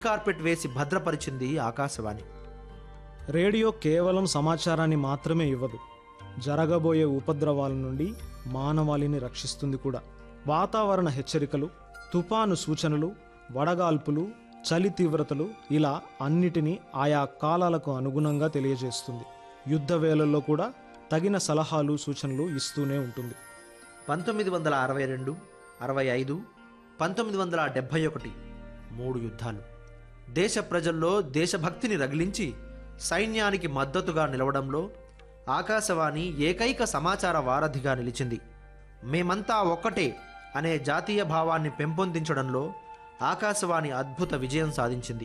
carpet వేసి భద్రపరిచింది Akashvani radio కేవలం సమాచారాన్ని మాత్రమే ఇవ్వదు జరగబోయే ఉపద్రవాల నుండి మానవాళిని రక్షిస్తుంది కూడా వాతావరణ హెచ్చరికలు తుపాను సూచనలు వడగాల్పులు చలి తీవ్రతలు ఇలా అన్నిటినీ ఆయా కాలాలకు అనుగుణంగా తెలియజేస్తుంది యుద్ధ వేళల్లో కూడా తగిన సలహాలు సూచనలు ఇస్తూనే ఉంటుంది పంతొమ్మిది వందల అరవై రెండు అరవై ఐదు పంతొమ్మిది వందల డెబ్భై ఒకటి మూడు యుద్ధాలు దేశ ప్రజల్లో దేశభక్తిని రగిలించి సైన్యానికి మద్దతుగా నిలవడంలో ఆకాశవాణి ఏకైక సమాచార వారధిగా నిలిచింది మేమంతా ఒక్కటే అనే జాతీయ భావాన్ని పెంపొందించడంలో ఆకాశవాణి అద్భుత విజయం సాధించింది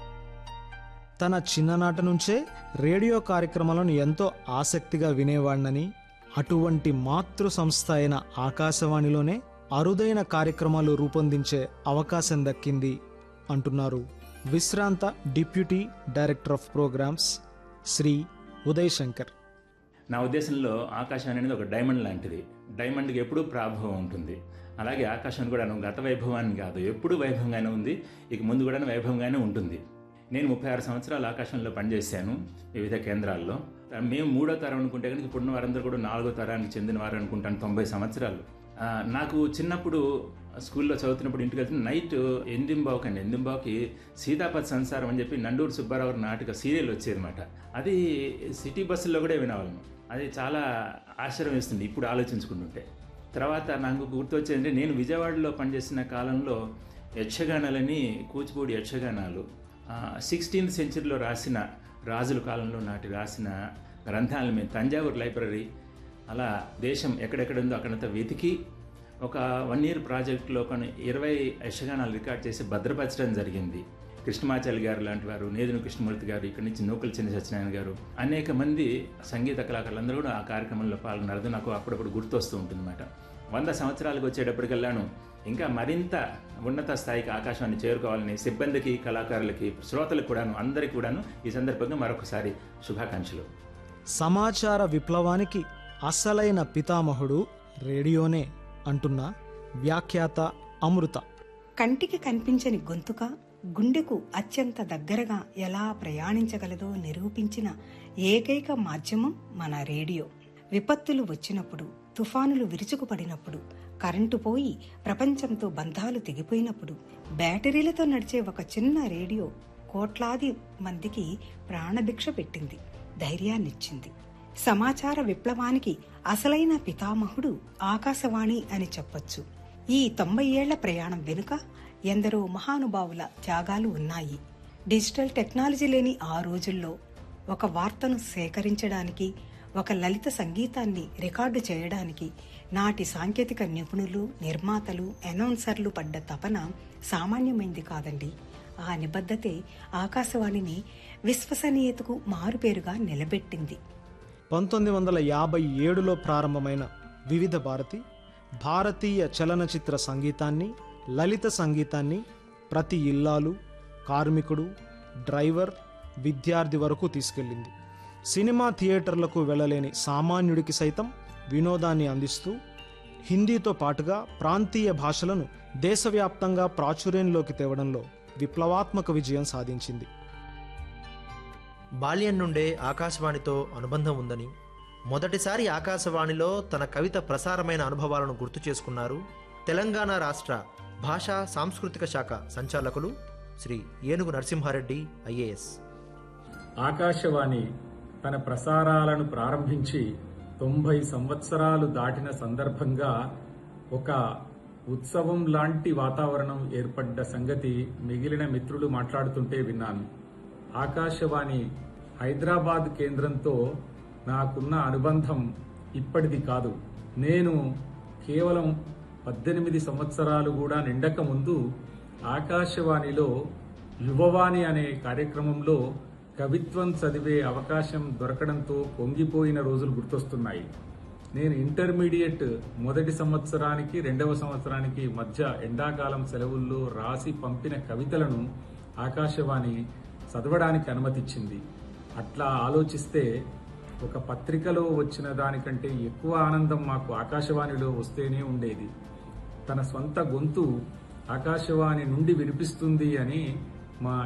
తన చిన్ననాటి నుంచే రేడియో కార్యక్రమాలను ఎంతో ఆసక్తిగా వినేవాడినని అటువంటి మాతృ సంస్థ అయిన ఆకాశవాణిలోనే అరుదైన కార్యక్రమాలు రూపొందించే అవకాశం దక్కింది అంటున్నారు విశ్రాంత deputy director of programmes Shri Uday Shankar నా ఉద్దేశంలో ఆకాశవాణి అనేది ఒక డైమండ్ లాంటిది డైమండ్కి ఎప్పుడూ ప్రాభవం ఉంటుంది అలాగే ఆకాశవాణి కూడా గత వైభవాన్ని కాదు ఎప్పుడు వైభవంగానే ఉంది ఇక ముందు కూడా వైభవంగానే ఉంటుంది నేను ముప్పై ఆరు సంవత్సరాలు ఆకాశంలో పనిచేశాను వివిధ కేంద్రాల్లో మేము మూడో తరం అనుకుంటే కనుక ఇప్పుడున్న వారందరూ కూడా నాలుగో తరానికి చెందిన వారు అనుకుంటాను తొంభై సంవత్సరాలు ఆ, నాకు చిన్నప్పుడు స్కూల్లో చదువుతున్నప్పుడు ఇంటికి వెళ్తే నైట్ ఎందింబావుకి అండి ఎందింబావుకి సీతాపతి సంసారం అని చెప్పి నండూరు సుబ్బారావు గారి నాటక సీరియల్ వచ్చేదన్నమాట అది సిటీ బస్సుల్లో కూడా వినేవాళ్ళము అది చాలా ఆశ్చర్యం వేస్తుంది ఇప్పుడు ఆలోచించుకుంటుంటే తర్వాత నాకు గుర్తొచ్చేదంటే నేను విజయవాడలో పనిచేసిన కాలంలో యక్షగానాలని కూచిపూడి యక్షగానాలు సిక్స్టీన్త్ సెంచరీలో రాసిన రాజుల కాలంలో నాటి రాసిన గ్రంథాలను మేము తంజావూరు లైబ్రరీ అలా దేశం ఎక్కడెక్కడ ఉందో అక్కడంతా వెతికి ఒక వన్ ఇయర్ ప్రాజెక్టులో కొన్ని ఇరవై యక్షగానాలు రికార్డ్ చేసి భద్రపరచడం జరిగింది కృష్ణమాచారి గారు లాంటి వారు నేదును కృష్ణమూర్తి గారు ఇక్కడి నుంచి నూకల చిన్న సత్యనారాయణ గారు అనేక మంది సంగీత కళాకారులందరూ కూడా ఆ కార్యక్రమంలో పాల్గొన్నారు నాకు అప్పుడప్పుడు గుర్తొస్తూ ఉంటుందన్నమాట వంద సంవత్సరాలకు వచ్చేటప్పటికెళ్ళాను ఇంకా మరింత ఉన్నత స్థాయికి ఆకాశాన్ని చేరుకోవాలని సిబ్బందికి కళాకారులకి శ్రోతలకు కూడాను అందరికీ కూడాను ఈ సందర్భంగా మరొకసారి శుభాకాంక్షలు సమాచార విప్లవానికి అసలైన పితామహుడు రేడియోనే అంటున్న వ్యాఖ్యాత అమృత కంటికి కనిపించని గొంతుక గుండెకు అత్యంత దగ్గరగా ఎలా ప్రయాణించగలదో నిరూపించిన ఏకైక మాధ్యమం మన రేడియో విపత్తులు వచ్చినప్పుడు తుఫానులు విరుచుకుపడినప్పుడు కరెంటు పోయి ప్రపంచంతో బంధాలు తెగిపోయినప్పుడు బ్యాటరీలతో నడిచే ఒక చిన్న రేడియో కోట్లాది మందికి ప్రాణభిక్ష పెట్టింది ధైర్యాన్నిచ్చింది సమాచార విప్లవానికి అసలైన పితామహుడు ఆకాశవాణి అని చెప్పొచ్చు ఈ తొంభై ఏళ్ల ప్రయాణం వెనుక ఎందరో మహానుభావుల త్యాగాలు ఉన్నాయి డిజిటల్ టెక్నాలజీ లేని ఆ రోజుల్లో ఒక వార్తను సేకరించడానికి ఒక లలిత సంగీతాన్ని రికార్డు చేయడానికి నాటి సాంకేతిక నిపుణులు నిర్మాతలు అనౌన్సర్లు పడ్డ తపన సామాన్యమైంది కాదండి ఆ నిబద్ధతే ఆకాశవాణిని విశ్వసనీయతకు మారుపేరుగా నిలబెట్టింది పంతొమ్మిది వందల యాభై ఏడులో ప్రారంభమైన వివిధ భారతి భారతీయ చలనచిత్ర సంగీతాన్ని లలిత సంగీతాన్ని ప్రతి ఇల్లాలు కార్మికుడు డ్రైవర్ విద్యార్థి వరకు తీసుకెళ్ళింది సినిమా థియేటర్లకు వెళ్ళలేని సామాన్యుడికి సైతం వినోదాన్ని అందిస్తూ హిందీతో పాటుగా ప్రాంతీయ భాషలను దేశవ్యాప్తంగా ప్రాచుర్యంలోకి తేవడంలో విప్లవాత్మక విజయం సాధించింది బాల్యం నుండే ఆకాశవాణితో అనుబంధం ఉందని మొదటిసారి ఆకాశవాణిలో తన కవిత ప్రసారమైన అనుభవాలను గుర్తు చేసుకున్నారు తెలంగాణ రాష్ట్ర భాషా సాంస్కృతిక శాఖ సంచాలకులు శ్రీ ఏనుగు నరసింహారెడ్డి ఐఏఎస్ ఆకాశవాణి తన ప్రసారాలను ప్రారంభించి తొంభై సంవత్సరాలు దాటిన సందర్భంగా ఒక ఉత్సవం లాంటి వాతావరణం ఏర్పడ్డ సంగతి మిగిలిన మిత్రులు మాట్లాడుతుంటే విన్నాను ఆకాశవాణి హైదరాబాద్ కేంద్రంతో నాకున్న అనుబంధం ఇప్పటిది కాదు నేను కేవలం పద్దెనిమిది సంవత్సరాలు కూడా నిండక ముందు ఆకాశవాణిలో యువవాణి అనే కార్యక్రమంలో కవిత్వం చదివే అవకాశం దొరకడంతో పొంగిపోయిన రోజులు గుర్తొస్తున్నాయి నేను ఇంటర్మీడియట్ మొదటి సంవత్సరానికి రెండవ సంవత్సరానికి మధ్య ఎండాకాలం సెలవుల్లో రాసి పంపిన కవితలను ఆకాశవాణి చదవడానికి అనుమతిచ్చింది అట్లా ఆలోచిస్తే ఒక పత్రికలో వచ్చిన దానికంటే ఎక్కువ ఆనందం మాకు ఆకాశవాణిలో వస్తేనే ఉండేది తన సొంత గొంతు ఆకాశవాణి నుండి వినిపిస్తుంది అని మా